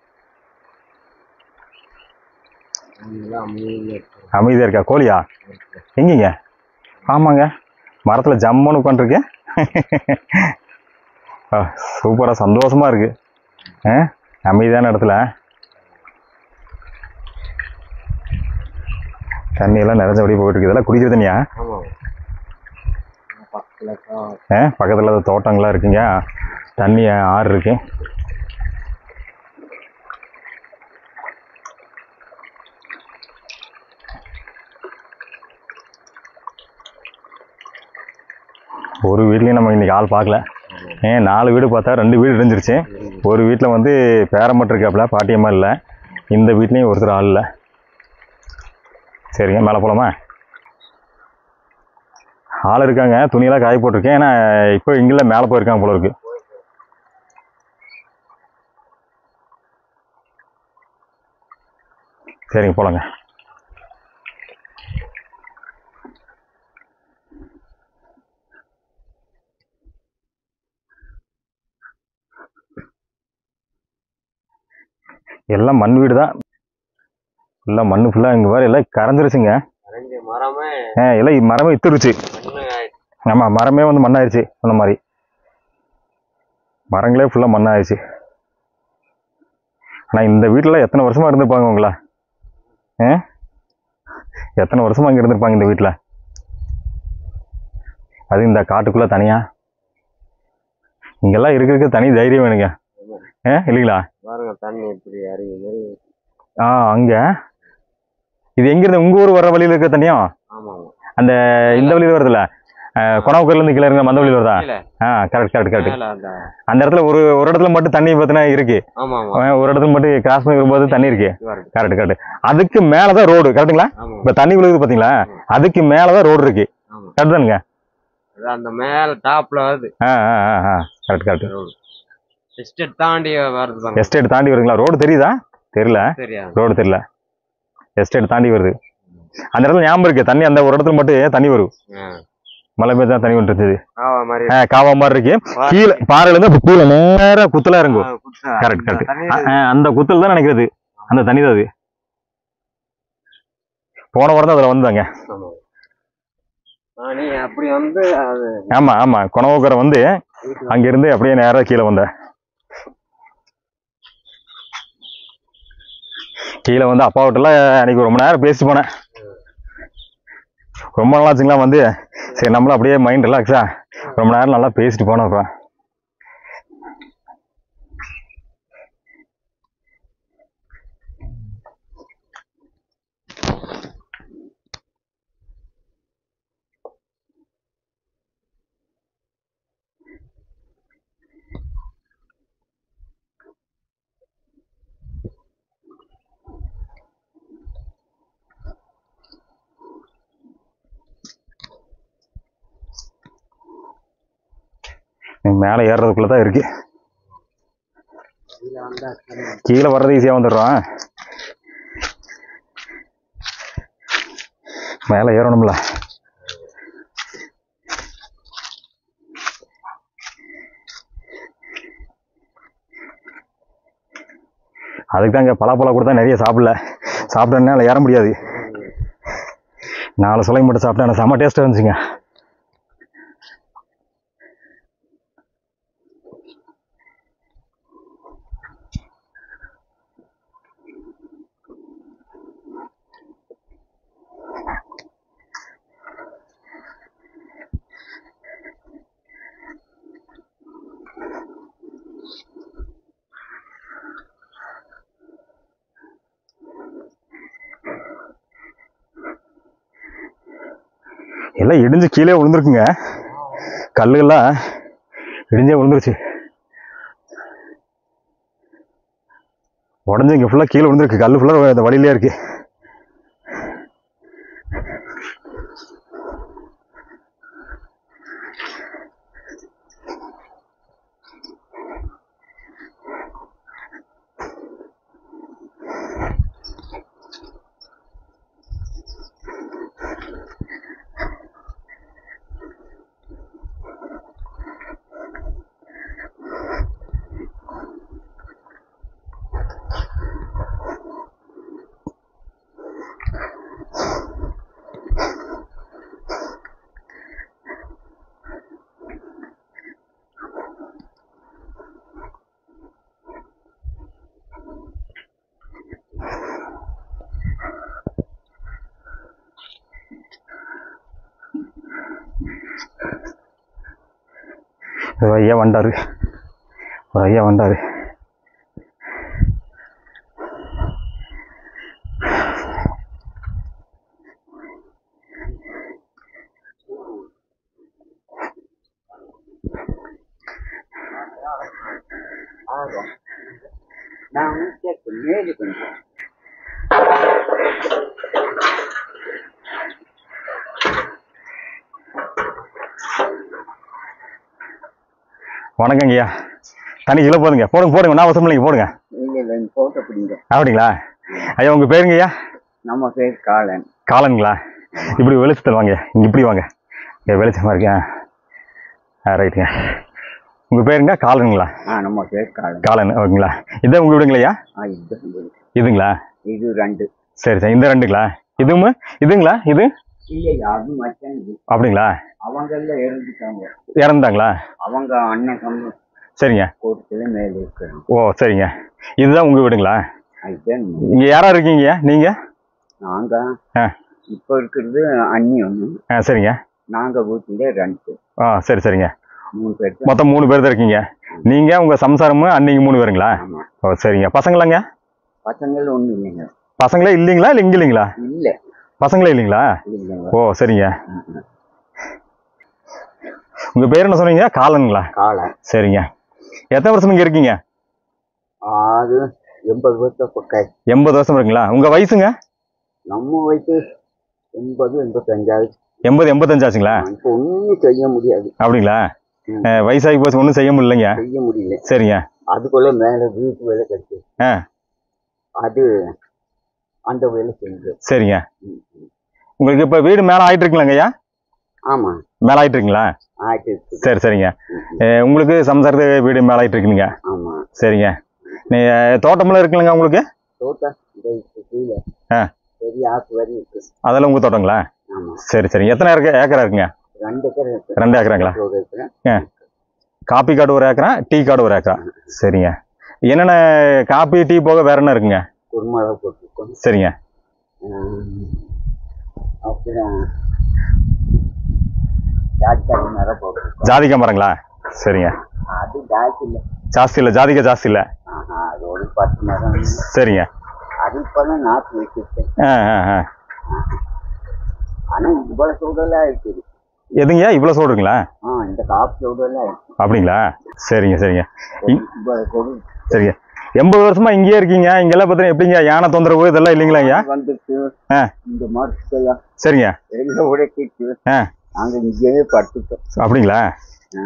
அவங்களாம் அமைதியாக இருக்காங்க அமைதியாக இருக்கா கோழியா எங்கீங்க ஆமாங்க மரத்தில் ஜம்முன்னு உட்காந்துருக்கேன் சூப்பராக சந்தோஷமாக இருக்கு ஆ அமைதியான இடத்துல தண்ணியெல்லாம் நிறைஞ்சபடி போயிட்டு இருக்கு இதெல்லாம் குடிக்கிற தண்ணியா ஆமாம் பக்கத்தில் ஆ பக்கத்தில் தோட்டங்கள்லாம் இருக்குங்க தண்ணி ஆறு இருக்கு ஒரு வீட்லேயும் நம்ம இன்னைக்கு ஆள் பார்க்கல ஏன் நாலு வீடு பார்த்தா ரெண்டு வீடு இடிஞ்சிருச்சு ஒரு வீட்டில் வந்து பேரம் மட்டும் இருக்காப்புல பாட்டியம்மா இல்லை இந்த வீட்லேயும் ஒருத்தர் ஆள் இல்லை சரிங்க மேலே போகலாமா ஆள் இருக்காங்க துணியெல்லாம் காய போட்டிருக்கேன் ஏன்னா இப்போ இங்கில மேலே போயிருக்காங்க போல இருக்கு சரிங்க போலாங்க எல்லாம் மண் வீடு தான் ஃபுல்லாக மண் ஃபுல்லாக இங்கே வேறு எல்லாம் கரைஞ்சிருச்சுங்க அரைஞ்ச மரமே ஆ எல்லாம் மரமே இத்துருச்சு மண்ணு ஆயிடுச்சு ஆமாம் மரமே வந்து மண்ணாயிருச்சு அந்த மாதிரி மரங்களே ஃபுல்லாக மண்ணாயிருச்சு ஆனால் இந்த வீட்டில் எத்தனை வருஷமாக இருந்திருப்பாங்க உங்களா ஆ எத்தனை வருஷமாக இங்கே இருந்திருப்பாங்க இந்த வீட்டில் அது இந்த காட்டுக்குள்ளே தனியாக இங்கெல்லாம் இருக்கிறதுக்கு தனி தைரியம் வேணுங்க ஆ இல்லைங்களா பாருங்க தண்ணி இப்படி அறிவு மாதிரி ஆ அங்கே இது எங்கேருந்து உங்கள் ஊர் வர வழியில் இருக்கிற தண்ணியும் ஆமாம் அந்த இந்த வழியில் வருதுல்ல கொணவுக்கர்லேருந்து கீழே இருங்க அந்த வழியில் வருதா கீழே ஆ கரெக்ட் கரெக்ட் கரெக்ட் மேலே அந்த அந்த இடத்துல ஒரு ஒரு இடத்துல மட்டும் தண்ணி பார்த்தீங்கன்னா இருக்கு ஆமாம் ஆமாம் அவன் ஒரு இடத்துல மட்டும் கிராஸ் பண்ணி வரும்போது தண்ணி இருக்கு வருது கரெக்ட் கரெக்ட் அதுக்கு மேலே தான் ரோடு கரெக்ட்டுங்களா ஆமாம் இப்போ தண்ணி விழுகுது பார்த்தீங்களா அதுக்கு மேலே தான் ரோடு இருக்கு ஆமாம் கரெக்ட் தானுங்க அது அந்த மேலே டாப்ல வருது ஆ ஆ ஆ ஆ கரெக்ட் கரெக்ட் ரோடு எஸ்டேட் தாண்டி வருது பாருங்க எஸ்டேட் தாண்டி வருதுங்களா ரோடு தெரியுதா தெரியல தெரியாது ரோடு தெரியல எஸ்டேட் தாண்டி வருது அந்த இடத்துல ஞாபகம் இருக்கு தண்ணி அந்த ஒரு இடத்துல மட்டும் தண்ணி வரும் ஆ. மழை பெய்து தான் தண்ணி வந்துட்டு இருந்தது ஆவா மாதிரி ஆ, காவா மாதிரி இருக்கு கீழே பாறையில இருந்து அப்ப கீழே நேரா குத்தலா இறங்கும் ஆ, குத்தா. கரெக்ட் இந்த கரெக்ட் தண்ணி அந்த குத்தல் தான் நினைக்கிறது அந்த தண்ணி தான் அது போன வாரம் தான் அதுல வந்தாங்க ஆமா. ஆ, நீ அப்படி வந்து அது ஆமா ஆமா குணவுக்கரை வந்து அங்கிருந்து அப்படியே நேரா கீழே வந்த கீழே வந்து அப்பா வீட்டில் அன்னைக்கு ரொம்ப நேரம் பேசிட்டு போனேன் ரொம்ப நாள் ஆச்சுங்களா வந்து சரி நம்மளும் அப்படியே மைண்ட் ரிலாக்ஸா ரொம்ப நேரம் நல்லா பேசிட்டு போனோம் இப்போ மேலே ஏறுறதுக்குள்ள தான் இருக்கு கீழே வந்தா சரி. கீழே வர்றது ஈஸியாக வந்துடுறோம் மேலே ஏறணும்ல அதுக்கு தான் இங்கே பலாப்பழம் கொடுத்தா நிறைய சாப்பிடல சாப்பிட்டேன்னால ஏற முடியாது நாலு சுளையும் மட்டும் சாப்பிட்டேன் எனக்கு செம்ம டேஸ்ட்டாக இருந்துச்சுங்க எல்லாம் இடிஞ்சு கீழே விழுந்துருக்குங்க கல்லுகள்லாம் இடிஞ்சே விழுந்துருச்சு உடஞ்சி இங்கே ஃபுல்லாக கீழே விழுந்துருக்கு கல் ஃபுல்லாக அந்த வழியிலே இருக்கு ஒரு ஐயா வந்தாரு ஒரு ஐயா வந்தாரு ஆகும் நான் வந்து கேட்க மேலே கொஞ்சம் வணக்கங்க ஐயா தண்ணி கீழே போதுங்க போடுங்க போடுங்க நான் அவசரம் இல்லைங்க போடுங்க இல்லை இல்லை இந்த போட்டோ பிடிங்க அப்படிங்களா ஐயா உங்கள் பேருங்க ஐயா நம்ம பேர் காலன் காலனுங்களா இப்படி வெளிச்சத்தில் வாங்க இங்கே இப்படி வாங்க இங்கே வெளிச்சமாக இருக்கேன் ஆ ரைட்டுங்க உங்கள் பேருங்க காலனுங்களா ஆ நம்ம பேர் காலன் காலன் ஓகேங்களா இதான் உங்கள் வீடுங்களா ஐயா ஆ இது இது. இதுங்களா இது ரெண்டு சரி சரி இந்த ரெண்டுங்களா இதுவும் இதுங்களா இது இல்லை இல்லை அது மச்சான் இது அப்படிங்களா அவங்க எல்லாம் இறந்துட்டாங்க இறந்தாங்களா அவங்க அண்ணன் தம்பி சரிங்க கூட்டத்துல மேலே இருக்கிறாங்க ஓ சரிங்க இதுதான் உங்கள் வீடுங்களா அதுதான் இங்கே யாரா இருக்கீங்க நீங்கள் நாங்க ஆ இப்போ இருக்கிறது அண்ணி ஒன்று ஆ சரிங்க நாங்க வீட்டுல ரெண்டு ஆ சரி சரிங்க மூணு பேர் தான் மொத்தம் மூணு பேர் தான் இருக்கீங்க நீங்கள் உங்கள் சம்சாரமும் அன்னைக்கு மூணு பேருங்களா ஆமா ஓ சரிங்க பசங்களாங்க பசங்கள் ஒன்றும் இல்லைங்க பசங்களே இல்லைங்களா இல்லை இங்கே இல்லைங்களா இல்லை பசங்களே இல்லைங்களா இல்லைங்க ஓ சரிங்க ம்ம். உங்கள் பேர் என்ன சொன்னீங்க காலனுங்களா காலை சரிங்க எத்தனை வருஷம் இங்கே இருக்கீங்க அது எண்பது வருஷம் பக்கம் எண்பது வருஷம் இருக்குங்களா உங்கள் வயசுங்க நம்ம வயசு எண்பது எண்பத்தஞ்சாவது எண்பது எண்பத்தஞ்சு ஆச்சுங்களா இப்போ ஒன்றும் செய்ய முடியாது அப்படிங்களா ம். அஹ், வயசாகி போச்சு ஒன்றும் செய்ய முடியலைங்க செய்ய முடியல சரிங்க அதுக்குள்ள மேலே வீட்டு வேலை கிடைச்சு ஆ அது அந்த வேலை செஞ்சு சரிங்க உங்களுக்கு இப்போ வீடு மேலே ஆயிட்டு இருக்குங்களாங்க ஐயா ஆமா மேலே ஆயிட்டு இருக்குங்களா ஆயிட்டு இருக்குது சரி சரிங்க ம்ம். அஹ், உங்களுக்கு சம்சாரத்து வீடு மேலே ஆயிட்டு இருக்குங்க ஆமா சரிங்க நீ தோட்டமெல்லாம் இருக்குல்லங்க உங்களுக்கு தோட்டம் இந்த இப்ப கீழே ஆ பெரிய ஆத்து வரி இருக்கு அதெல்லாம் உங்கள் தோட்டங்களா ஆமா சரி சரிங்க எத்தனை ஏக்கர் ஏக்கரா இருக்குங்க ரெண்டு ஏக்கர் இருக்கு ரெண்டு ஏக்கராங்களா ஒரு ஏக்கர் ஆ காப்பி காடு ஒரு ஏக்கரா டீ காடு ஒரு ஏக்கரா சரிங்க என்னென்ன காப்பி டீ போக வேற என்ன இருக்குங்க குருமிளகு போட்டிருக்கோம் சரிங்க ஆஹ் அப்புறம் ஜாதிக்காய் மரம் போட்டிருக்கோம் ஜாதிக்காய் மரங்களா சரிங்க அது ஜாஸ்தி இல்லை ஜாஸ்தி இல்லை ஜாதிக்காய் ஜாஸ்தி இல்லை ஆஹா அது ஒரு பத்து மரம் சரிங்க அது இப்போதான் நாற்று வச்சிருக்கேன் ஆ ஆ ஆ ஆனால் இவ்வளோ சூடெல்லாம் இருக்குது எதுங்க இவ்வளோ சொல்கிறீங்களா ஆ இந்த காப்பு சூடெல்லாம் இருக்கு அப்படிங்களா சரிங்க சரிங்க இ- இவ்வளோ சூடு சரிங்க எண்பது வருஷமா இங்கேயே இருக்கீங்க இங்கெல்லாம் பார்த்தீங்கன்னா எப்படிங்க யானை தொந்தரவு இதெல்லாம் இல்லைங்களா ஐயா வந்துட்டு ஆ இந்த மரத்துக்கெல்லாம் சரிங்க எல்லாம் உடைச்சிட்டு ஆ நாங்கள் இங்கேயே படுத்துட்டோம் அப்படிங்களா ஆ.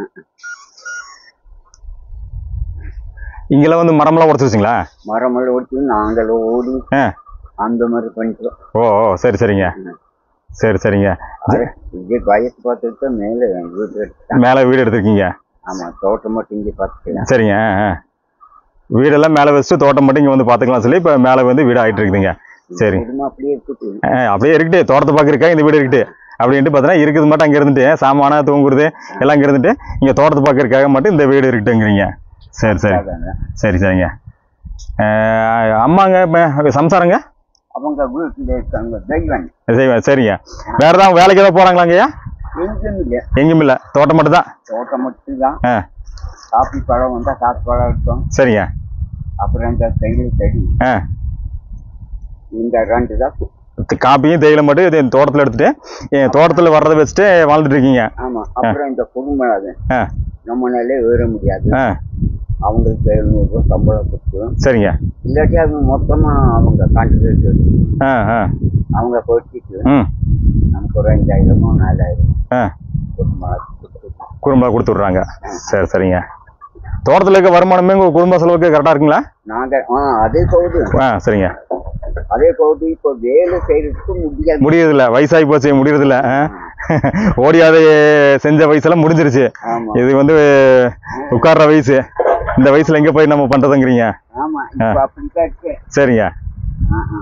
இங்கெல்லாம் வந்து மரம்லாம் உடச்சி வச்சுங்களா மரமெல்லாம் ஒட்டி நாங்களும் ஓடி ஆ அந்த மாதிரி பண்ணிட்டோம் ஓ ஓ சரி சரிங்க சரி சரிங்க அது இங்கே வயசு பார்த்துட்டு மேலே வீடு எடுத்துட்டாங்க மேலே வீடு எடுத்திருக்கீங்க ஆமாம் தோட்டம் மட்டும் இங்கே பார்த்துக்கலாம் சரிங்க ஆ, ஆ. வீடெல்லாம் மேலே வச்சுட்டு தோட்டம் மட்டும் இங்கே வந்து பார்த்துக்கலாம் சொல்லி இப்போ மேலே வந்து வீடு ஆகிட்டு இருக்குதுங்க சரி குடும்பம் அப்படியே இருக்குது ஆ, அப்படியே இருக்கட்டு தோட்டத்தை பார்க்க இருக்கா இந்த வீடு இருக்கட்டு அப்படின்ட்டு பார்த்தீங்கன்னா இருக்குது மட்டும் அங்கே இருந்துட்டு சாமான தூங்குறது எல்லாம் அங்கே இருந்துட்டு இங்கே தோட்டத்தை பார்க்கறதுக்காக மட்டும் இந்த வீடு இருக்கட்டுங்கிறீங்க சரி சரி அதாங்க. சரி சரிங்க ஆ, அம்மாங்க இப்ப சம்சாரங்க அவங்க வீட்டில் இருக்காங்க தெய்வம் சரி சரிங்க வேற ஏதாவது வேலைக்கு ஏதாவது போகிறாங்களாங்கய்யா எங்கேயும் இல்லை எங்கேயும் இல்லை தோட்டம் மட்டும் தான் தோட்டம் மட்டும் தான் ஆ காப்பி பழம் வந்தால் காப்பி பழம் இருக்கும் சரிங்க அப்புறம் இந்த தையல் செடி ஆ இந்த ரெண்டு தான் தி- காப்பியும் தேயிலை மட்டும் இது தோட்டத்தில் எடுத்துட்டு என் தோட்டத்தில் வர்றதை வச்சுட்டு வாழ்ந்துட்டு இருக்கீங்க ஆமாம் அப்புறம் இந்த குடும்பம் ஆ நம்மளாலே ஏற முடியாது ஆ அவங்களுக்கு எழுநூறுபா சம்பளம் கொடுத்து சரிங்க இல்லாட்டி அவங்க மொத்தமாக அவங்க கான்ட்ரிபியூட் ஆ ஆ அவங்க போட்டிட்டு ம் நமக்கு ஒரு அஞ்சாயிரமோ நாலாயிரம் ஆ குடும்பம் கொடுத்துருக்கோம் குடும்பம் கொடுத்து விட்றாங்க சரி சரிங்க தோட்டத்தில் இருக்க வருமானமே உங்கள் குடும்ப செலவுக்கு கரெக்டாக இருக்குங்களா நாங்கள் ஆ அதே போகுது ஆ சரிங்க அதே போகுது இப்போ வேலை செய்யறதுக்கு முடியாது முடியறதில்ல வயசாகி போச்சு முடியறதில்ல ஆ ஓடியாத செஞ்ச வயசெல்லாம் முடிஞ்சிருச்சு ஆமா இது வந்து உட்கார்ற வயசு இந்த வயசுல எங்கே போய் நம்ம பண்ணுறதுங்கிறீங்க ஆமா இப்போ அப்படித்தான் இருக்கு சரிங்க ஆ, ஆ.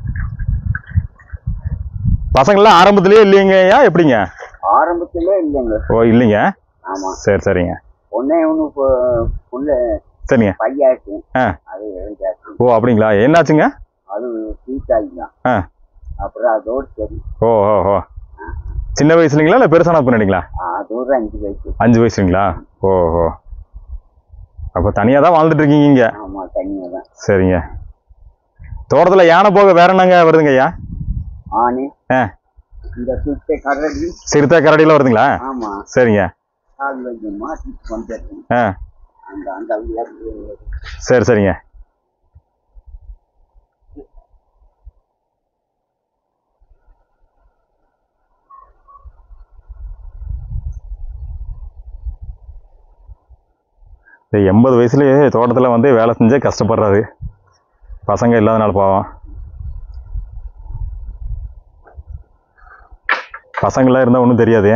பசங்களாம் ஆரம்பத்திலேயே இல்லைங்கய்யா எப்படிங்க ஆரம்பத்திலே இல்லைங்க ஓ இல்லைங்க ஆமா சரி சரிங்க ஒன்னே ஒன்று இப்போ புள்ள சரிங்க பையாச்சு ஆ அது எழுந்தாச்சு ஓ அப்படிங்களா என்னாச்சுங்க அது சீட்டாகி தான் ஆ அப்புறம் அதோடு சரி ஓ ஓ ஓ சின்ன வயசுலங்களா இல்லை பெருசான பண்ணிட்டீங்களா அதோட அஞ்சு வயசு அஞ்சு வயசுங்களா ஓ ஓ அப்போ தனியாக தான் வாழ்ந்துட்டு இருக்கீங்க இங்க ஆமா தனியாக தான் சரிங்க தோட்டத்தில் யானை போக வேற என்னங்க வருதுங்க ஐயா ஆனே ஆ இந்த சுத்தை கரடி சிறுத்தை கரடியில் வருதுங்களா ஆமா சரிங்க கால் வைக்க மாட்டிட்டு வந்துடுறேன் ஆ அந்த அந்த விளையாட்டு சரி சரிங்க இந்த எண்பது வயசுலயே தோட்டத்தில் வந்து வேலை செஞ்சே கஷ்டப்படுறாரு பசங்க இல்லாதனால பாவம் பசங்களாம் இருந்தால் ஒன்றும் தெரியாது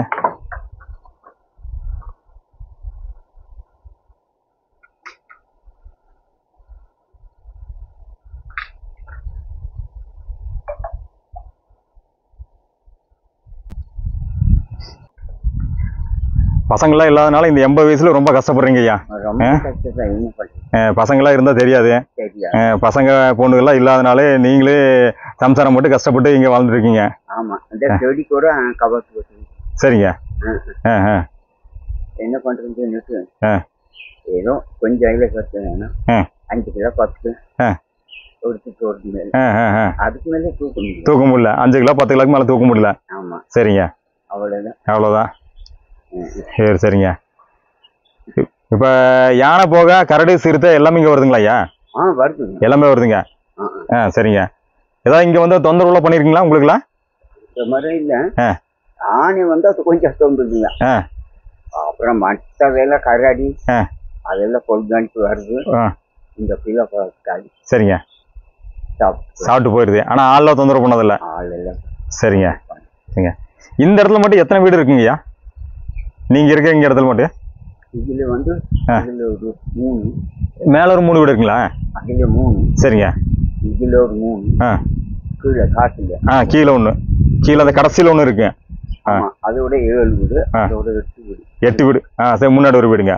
பசங்களாம் இல்லாதனால இந்த எண்பது வயசுல ரொம்ப கஷ்டப்படுறீங்க ஐயா ரொம்ப கஷ்டத்தை என்ன பண்ணுறது அஹ் பசங்களாம் இருந்தால் தெரியாது சரியா அஹ் பசங்க பொண்ணுகள்லாம் இல்லாதனாலே நீங்களே சம்சாரம் மட்டும் கஷ்டப்பட்டு இங்கே வாழ்ந்துருக்கீங்க ஆமா அந்த செடி கூட கவர் போட்டு சரிங்க ஆ ஆ என்ன பண்றதுன்னு ஆ ஏதோ கொஞ்சம் ஐல கட்டு வேணும் ஆ அஞ்சு கிலோ பத்து ஆ ஒருத்துக்கு ஒரு மேல் ஆ ஆ ஆ அதுக்கு மேலே தூக்க முடியும் தூக்க முடியல அஞ்சு கிலோ பத்து கிலோக்கு மேலே தூக்க முடியல ஆமா சரிங்க அவ்வளவுதான் அவ்வளோதான் ம். சரி சரிங்க இப்போ யானை போக கரடி சிறுத்தை எல்லாமே இங்கே வருதுங்களா ஐயா ஆ வருதுங்க எல்லாமே வருதுங்க ஆ, ஆ. ஆ சரிங்க ஏதாவது இங்கே வந்து தொந்தரவுலாம் பண்ணியிருக்கீங்களா உங்களுக்குலாம் இந்த மாதிரி இல்ல ஆ ஆணி வந்து அது கொஞ்சம் தோன்றுதுங்க ஆ அப்புறம் மற்ற வேலை கரடி ஆ அதெல்லாம் பொழுதானிக்கு வருது ஆ இந்த கிலோ காய் சரிங்க சாப்பிட்டு சாப்பிட்டு போயிடுது ஆனால் ஆளில் தொந்தரவு பண்ணதில்ல ஆள் எல்லாம் சரிங்க சரிங்க இந்த இடத்துல மட்டும் எத்தனை வீடு இருக்குங்கய்யா நீங்கள் இருக்க இங்க இடத்துல மட்டும் இதுல வந்து ஆ. இதுல ஒரு மூணு மேலே ஒரு மூணு வீடு இருக்குங்களா அதுல மூணு சரிங்க இதுல ஒரு மூணு ஆ கீழே காட்டுல ஆ கீழே ஒன்று கீழே அந்த கடைசியில் ஒன்று இருக்கு ஆ. ஆமா அதோட ஏழு வீடு ஆ. அதோட எட்டு வீடு எட்டு வீடு ஆ சரி முன்னாடி ஒரு வீடுங்க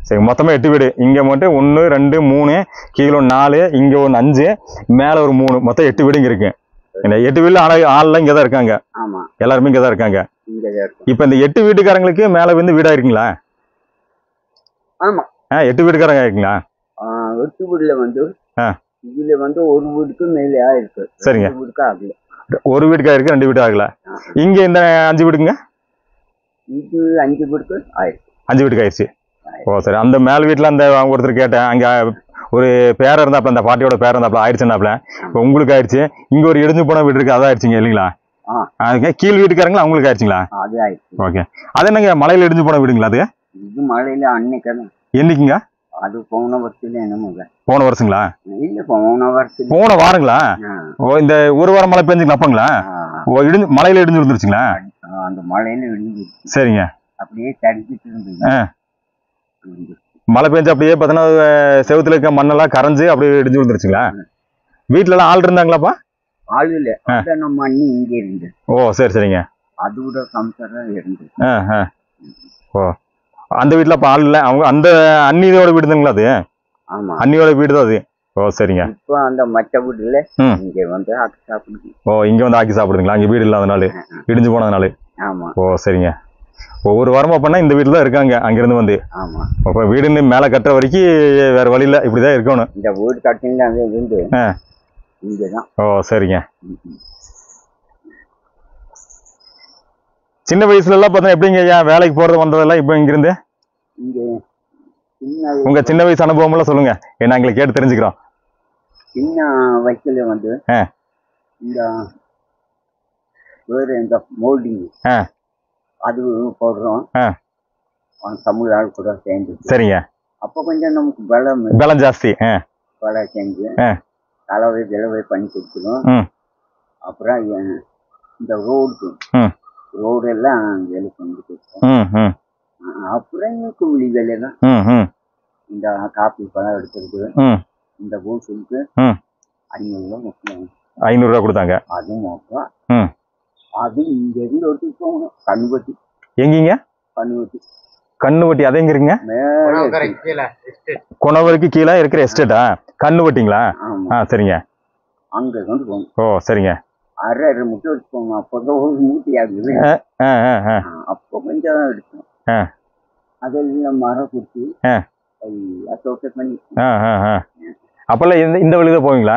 சரி மொத்தமாக எட்டு வீடு இங்கே மட்டும் ஒன்று ரெண்டு மூணு கீழே ஒன்று நாலு இங்கே ஒன்று அஞ்சு மேலே ஒரு மூணு மொத்தம் எட்டு வீடு இங்கே இருக்கு இந்த எட்டு வீட்டில் ஆள் ஆள்லாம் இங்கே தான் இருக்காங்க ஆமா எல்லாருமே இங்கே தான் இருக்காங்க இங்க தான் இருக்கும் இப்போ இந்த எட்டு வீட்டுக்காரங்களுக்கு மேலே வந்து வீடாக இருக்குங்களா ஆமா ஆ எட்டு வீட்டுக்காரங்க இருக்குங்களா ஆஹ் வெட்டு வீடுல வந்து ஆ. இதுல வந்து ஒரு வீட்டுக்கு மேலேயா இருக்கு சரிங்க. ரெண்டு வீட்டுக்கு ஆகல ஒரு வீட்டுக்காக இருக்கு ரெண்டு வீடு ஆகல ஆ. இங்கே இந்த அஞ்சு வீடுங்க இது அஞ்சு வீட்டுக்கு ஆயிருக்கு அஞ்சு வீட்டுக்கு ஆயிடுச்சு ஓ சரி அந்த மேல் வீட்டில் அந்த அவங்க ஒருத்தர் கேட்டேன் அங்கே ஒரு பேர இருந்தாப்புல அந்த பாட்டியோட பேர் இருந்தாப்புல ஆயிடுச்சுன்னாப்புல இப்போ உங்களுக்கு ஆயிடுச்சு இங்கே ஒரு இடிஞ்சு போன வீடு இருக்கு அதான் ஆயிடுச்சுங்க இல்லைங்களா ஆ. அதுக்கு கீழ் வீட்டுக்காரங்களா அவங்களுக்கு ஆயிடுச்சுங்களா அது ஆயிடுச்சு ஓகே அது என்னங்க மலையில இடிஞ்சு போன வீடுங்களா அது இது மழையில அன்னைக்கு என்னைக்குங்க அது போன வருஷத்துல என்னமோ போன வருஷங்களா இல்ல போன வருஷத்துல போன வாரங்களா ஆ. ஓ இந்த ஒரு வாரம் மழை பெஞ்சுங்களா அப்பங்களா ஆ. ஓ இடிஞ்சு மலையில இடிஞ்சு விழுந்துருச்சுங்களா ஆ, அந்த மழையில விழுந்து சரிங்க அப்படியே தடிச்சிட்டு இருந்தது ஆ. விழுந்து. மழை பெஞ்சு அப்படியே பார்த்தீங்கன்னா செவுத்துல இருக்க மண்ணெல்லாம் கரைஞ்சு அப்படியே இடிஞ்சு விழுந்துருச்சுங்களா வீட்டுல எல்லாம் ஆள் இருந்தாங்களாப்பா ஆளு இல்ல ஆ. அந்த நம்ம அண்ணி இங்க இருந்து ஓ சரி சரிங்க அதோட சம்சாரம் இருந்து ஆ ஆ ஓ அந்த வீட்டில் அப்போ ஆள் இல்லை அவங்க அந்த அண்ணியோட வீடு தானுங்களா அது ஆமா அண்ணியோட வீடு தான் அது ஓ சரிங்க இப்ப அந்த மச்ச வீடுல ம். இங்க வந்து ஆக்கி சாப்பிடுது ஓ இங்கே வந்து ஆக்கி சாப்பிடுதுங்களா அங்கே வீடு இல்லாதனால இடிஞ்சு போனதுனால ஆமா ஓ சரிங்க ஒவ்வொரு வாரமா பண்ணா இந்த வீட்டில் தான் இருக்காங்க அங்கிருந்து வந்து ஆமா அப்போ வீடுன்னு மேலே கட்டுற வரைக்கும் வேற வழி இல்லை இப்படி தான் இருக்கணும் இந்த வீடு கட்டிங்க அங்க இருந்து ஆ. இங்கதான் ஓ சரிங்க ம், ம். சின்ன வயசுல எல்லாம் பார்த்தா எப்படிங்க ஐயா வேலைக்கு போறது வந்ததெல்லாம் இப்போ இங்கிருந்து இங்க சின்ன உங்க சின்ன வயசு அனுபவமெல்லாம் சொல்லுங்க ஏன்னா எங்களை கேட்டு தெரிஞ்சுக்கிறோம் சின்ன வயசுல வந்து ஆ. இந்த வேற இந்த மோல்டிங் ஆ. அது போடுறோம் ஆ. அவன் தமிழ் ஆள் கூட சேர்ந்து சரிங்க அப்போ கொஞ்சம் நமக்கு பலம் பலம் ஜாஸ்தி ஆ பலம் செஞ்சு ஆ. கலவை கிளவை பண்ணி கொடுத்துரும் ம். அப்புறம் எ- இந்த ரோடு ம். ரோடு எல்லாம் வேலை பண்ணி கொடுத்தோம் ம் ம் அப்புறம் கூலி வேலை தான் ம் ம் இந்த காப்பி பழம் எடுக்கிறது ம் இந்த பூசுக்கு ம். ஐநூறுரூவா முக்கியம் ஐநூறுரூவா கொடுத்தாங்க அது மொத்தம் ம். அது இங்க இருந்து எடுத்து போகணும் கண்வட்டி எங்கீங்க கண்வட்டி கண்ணு வட்டி அது எங்க இருக்குங்க மேலே இருக்கு. குணவருக்கு கீழே இருக்கிற எஸ்டேட்டா கண்ணு வட்டிங்களா ஆமா ஆ சரிங்க அங்க கொண்டு போகணும் ஓ சரிங்க அரை அரை முட்டை எடுத்து போகணும் அப்போதான் ஒரு மூட்டை ஆகுது ஆ ஆ ஆ ஆ அப்போ கொஞ்சம் எடுத்தோம் ஆ. அதெல்லாம் மரம் குத்தி ஆ. தோட்ட பண்ணி ஆ ஆ ஆ அப்போல்லாம் இந்த இந்த வழி தான் போவீங்களா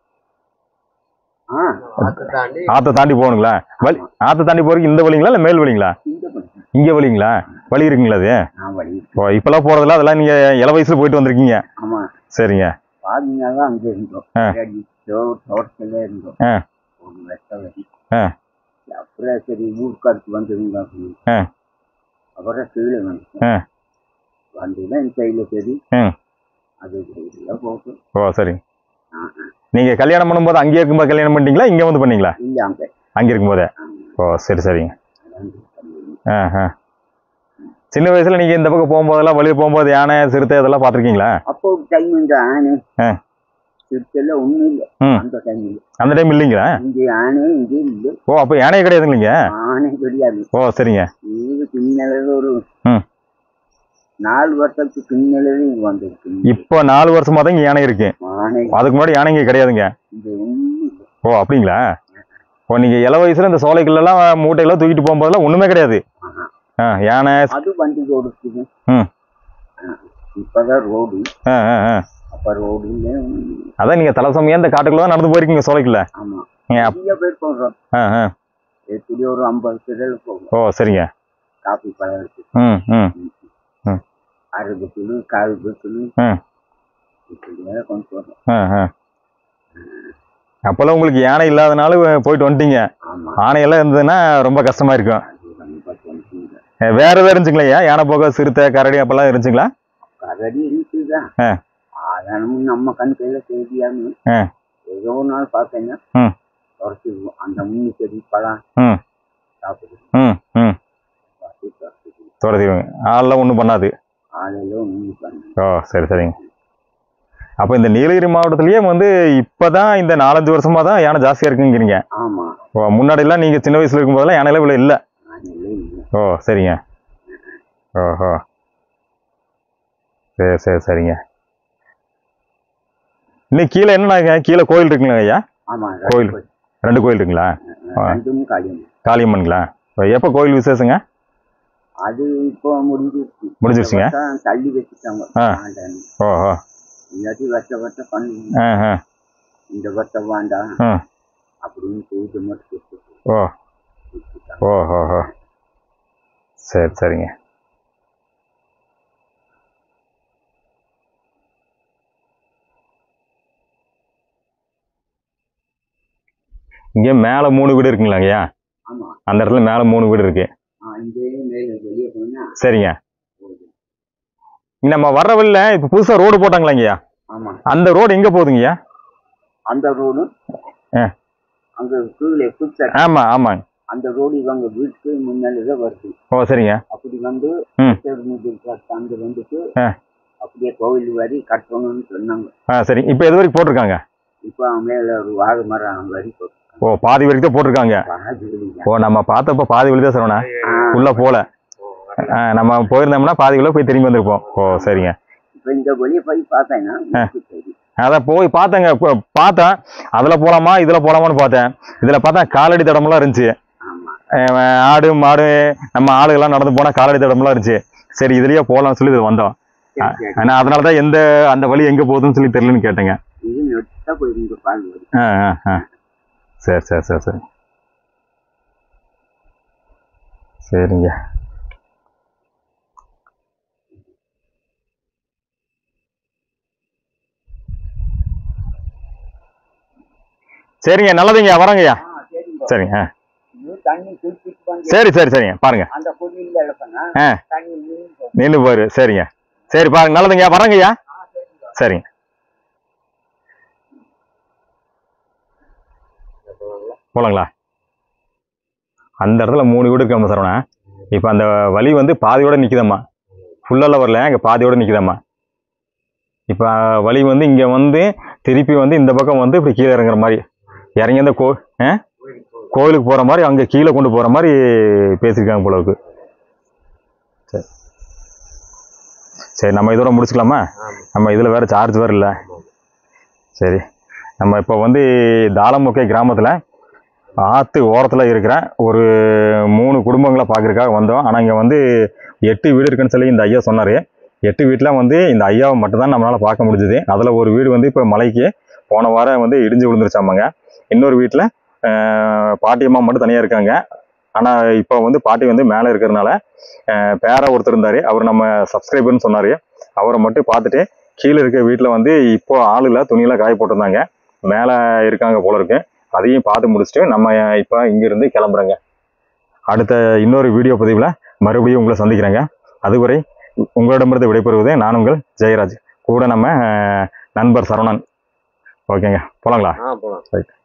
ஆ ஆற்றை தாண்டி போகணுங்களா வழி ஆற்றை தாண்டி போறதுக்கு இந்த வழிங்களா இல்லை மேல் வழிங்களா இந்த பண்ணி இங்கே வழிங்களா வழி இருக்குங்களா அது நான் வழி ஓ இப்போல்லாம் போகிறதில்ல அதெல்லாம் நீங்கள் இள வயசுல போயிட்டு வந்திருக்கீங்க ஆமா சரிங்க பாதினால அங்க இருந்தோம் ஆ. அடி தோ- தோட்டத்துல இருந்தோம் ஆ. ஒரு வெட்ட வரி ஆ. அப்புறம் சரி ஊருக்காருக்கு வந்துருங்க அப்படின்னு ஆ. அப்புறம் கீழே வந்து ஆ. வந்துதான் என் கையில சரி ம். அது எல்லாம் போட்டு ஓ சரி ஆ, ஆ. நீங்கள் கல்யாணம் பண்ணும்போது அங்கேயே இருக்கும்போது கல்யாணம் பண்ணிட்டீங்களா இங்கே வந்து பண்ணீங்களா இல்ல அங்க அங்கே இருக்கும்போதே ஓ சரி சரிங்க ஆ ஆ சின்ன வயசுல நீங்கள் இந்த பக்கம் போகும்போதெல்லாம் வெளியே போகும்போது யானை சிறுத்தை இதெல்லாம் பார்த்துருக்கீங்களா அப்போ டைம் இந்த ஆணை ஆ. திருத்தல ஒண்ணும் இல்ல ம். அந்த டைம்ல அந்த டைம் இல்லைங்களா இங்க ஆணை இங்கே இல்ல ஓ அப்போ யானையே கிடையாதுங்களீங்க ஆணை கிடையாது ஓ சரிங்க இது பின்னளவு ஒரு ம். நாலு வருஷத்துக்கு பின்னளவு இங்க வந்திருக்கு இப்போ நாலு வருஷமா தான் இங்கே யானை இருக்கு ஆணை அதுக்கு முன்னாடி யானை இங்கே கிடையாதுங்க இங்க ஒண்ணும் இல்ல ஓ அப்படிங்களா ஓ நீங்கள் இள வயசுல இந்த சோலைக்குள்ளெல்லாம் மூட்டையெல்லாம் தூக்கிட்டு போகும்போதெல்லாம் ஒன்றுமே கிடையாது ஆஹா. ஆ யானை அது வண்டி ஓடுச்சுது ம். இப்பதான் ரோடு ஆ ஆ ஆ அப்ப ரோடு இல்ல அதான் நீங்கள் தலை சமயம் இந்த காட்டுக்குள்ள தான் நடந்து போயிருக்கீங்க சோலைக்குள்ள ஆமா நீங்க அப்- நிறைய பேர் போடுறோம் ஆ ஆ எப்படி ஒரு ஐம்பது பேர் போகும் ஓ சரிங்க காப்பி பழம் இருக்கு ம் ம் அறுபது கிலோ கால் கிலோ ம். இப்படியே கொண்டு போறோம் ஆ ஆ அப்போல்லாம் உங்களுக்கு யானை இல்லாதனால போயிட்டு வந்துட்டீங்க ஆமா ஆனையெல்லாம் இருந்ததுன்னா ரொம்ப கஷ்டமா இருக்கும் அது ரொம்ப டென்ஷன் தான். அஹ் வேற எதாவது இருந்துச்சுங்களா ஐயா? யானை போக சிறுத்தை கரடி அப்பெல்லாம் இருந்துச்சுங்களா கரடி இருக்குதான் ஆ. அதனும் நம்ம கண் கையில தெரியாம ஆ. ஏதோ ஒரு நாள் பார்த்தேன்னா ம். துரத்திடுவோம் அந்த முன்னி செடி பழம் ம் சாப்பிடுது ம் ம் பார்த்து துரத்திடுவோம் துரத்திடுவாங்க ஆள்லாம் ஒன்றும் பண்ணாது ஆளையில ஒன்றும் பண்ணு ஓ சரி சரிங்க அப்போ இந்த நீலகிரி மாவட்டத்திலேயே வந்து இப்போதான் இந்த நாலஞ்சு வருஷமா தான் யானை ஜாஸ்தியாக இருக்குங்கிறீங்க ஆமா ஓ முன்னாடிலாம் நீங்கள் சின்ன வயசுல இருக்கும்போதெல்லாம் யானைலாம் இவ்வளோ இல்லை ஆனையில இல்லை ஓ சரிங்க ஓஹோ சரி சரி சரிங்க இன்னும் கீழே என்னண்ணா கீழே கோயில் இருக்குங்களா ஐயா ஆமா கோயில். ரெண்டு கோயில் இருக்குங்களா ரெண்டும் காலியம் காளியம்மனுங்களா இப்போ எப்போ கோயில் விசேஷங்க அது இப்போ முடிஞ்சிருச்சு முடிஞ்சிருச்சுங்க? இந்த வருஷம் தள்ளி வச்சுட்டாங்க ஆ. வேண்டான்னு. ஓஹோ இல்லாட்டி வருஷ வருஷம் பண்ணுங்க ஆ ஆ இந்த வருஷம் வேண்டாம் ஆ அப்படின்னு செய்து மட்டும் கொடுத்துட்டு ஓ விட்டுட்டாங்க. ஓஹோ ஹோ சரி சரிங்க இங்கே மேலே மூணு வீடு இருக்குங்களா ஐயா ஆமா அந்த இடத்துல மேலே மூணு வீடு இருக்கு ஆ, இங்கே மேல வெளியே போனா சரிங்க போகுது. இங்க நம்ம வர்ற வழியில இப்போ புதுசாக ரோடு போட்டாங்களா ஐயா ஆமா அந்த ரோடு எங்கே போகுதுங்கய்யா அந்த ரோடு ஆ. அங்க கீழே புதுசா ஆமாம் ஆமாங்க அந்த ரோடு இவங்க வீட்டுக்கு முன்னாடிதான் வருது ஓ சரிங்க அப்படி வந்து ம். அங்க வந்துட்டு ஆ. அப்படியே கோவில் வரி கட்டணும்னு சொன்னாங்க ஆ சரி இப்போ எது வரைக்கும் போட்டிருக்காங்க இப்போ மேல ஒரு வாழை மரம் வரி போட்டு ஓ பாதி வரைக்கும் தான் போட்டிருக்காங்க பாதி வெளியே. ஓ நம்ம பார்த்தப்ப பாதி வழி தான் சரவணா ஆ, உள்ள போல ஆ, நம்ம போயிருந்தோம்னா பாதி உள்ள போய் திரும்பி வந்திருப்போம் ஓ சரிங்க இப்ப இந்த வெளியே போய் பார்த்தேன்னா எனக்கு தெரியும். அதான் போய் பார்த்தேங்க போ- பார்த்தேன் அதில் போகலாமா இதில் போகலாமான்னு பார்த்தேன் இதில் பார்த்தா காலடி தடமெல்லாம் இருந்துச்சு ஆமா அஹ் ஆடு மாடு நம்ம ஆளுகள்லாம் நடந்து போனால் காலடி தடமெல்லாம் இருந்துச்சு சரி இதுலயே போகலாம்னு சொல்லி இது வந்தோம் சரி, சரி. ஆனால் அதனால தான் எந்த அந்த வழி எங்கே போகுதுன்னு சொல்லி தெரியலன்னு கேட்டேங்க இது நெட்டா போயிருங்க பால் வரி ஆ ஆ ஆ சரி சரி சரி சரி சரிங்க சரிங்க நல்லதுங்க வரேங்கய்யா ஆ, சரிங்க சரிங்க ஆ இது தண்ணி குளிச்சுட்டு வந்து சரி சரி சரிங்க பாருங்க அந்த குடியில் இழப்பனா ஆ தண்ணி நின்று போகும். நின்று போயிரு சரிங்க சரி பாருங்க நல்லதுங்க வரேங்கய்யா ஆ, சரிங்க. சரிங்க போலாங்களா அந்த இடத்துல மூணு வீடு இருக்காம சரவணா இப்போ அந்த வழி வந்து பாதியோட நிற்குதாம்மா ஃபுல்லாக வரல இங்கே பாதியோட நிற்குதாம்மா இப்போ வழி வந்து இங்கே வந்து திருப்பி வந்து இந்த பக்கம் வந்து இப்படி கீழே இறங்குற மாதிரி இறங்கி அந்த கோ ஆ கோயிலுக்கு போகிற மாதிரி அங்கே கீழே கொண்டு போகிற மாதிரி பேசியிருக்காங்க போல இருக்கு சரி சரி நம்ம இதோட முடிச்சுக்கலாமா நம்ம இதில் வேறு சார்ஜ் வேறு இல்லை சரி நம்ம இப்போ வந்து தாளமுக்கை கிராமத்தில் ஆற்று ஓரத்தில் இருக்கிற ஒரு மூணு குடும்பங்களை பார்க்கறதுக்காக வந்தோம் ஆனால் இங்கே வந்து எட்டு வீடு இருக்குன்னு சொல்லி இந்த ஐயா சொன்னார் எட்டு வீட்டில் வந்து இந்த ஐயாவை மட்டும்தான் நம்மளால் பார்க்க முடிஞ்சுது அதில் ஒரு வீடு வந்து இப்போ மலைக்கு போன வாரம் வந்து இடிஞ்சு விழுந்துருச்சாமாங்க இன்னொரு வீட்டில் பாட்டியம்மா மட்டும் தனியாக இருக்காங்க ஆனால் இப்போ வந்து பாட்டி வந்து மேலே இருக்கிறதுனால அஹ், பேரா ஒருத்தர் இருந்தார் அவர் நம்ம சப்ஸ்கிரைபர்னு சொன்னார் அவரை மட்டும் பார்த்துட்டு கீழே இருக்க வீட்டில் வந்து இப்போ ஆளுல துணியெல்லாம் காய போட்டிருந்தாங்க மேலே இருக்காங்க போல இருக்கு அதையும் பார்த்து முடிச்சுட்டு நம்ம இப்போ இங்கிருந்து கிளம்புறோங்க அடுத்த இன்னொரு வீடியோ பதிவில் மறுபடியும் உங்களை சந்திக்கிறேங்க அதுவரை உங்களிடமிருந்து விடைபெறுவது நான் உங்கள் ஜெயராஜ் கூட நம்ம அஹ், நண்பர் சரவணன் ஓகேங்க போலாங்களா ஆ போலாம் ரைட்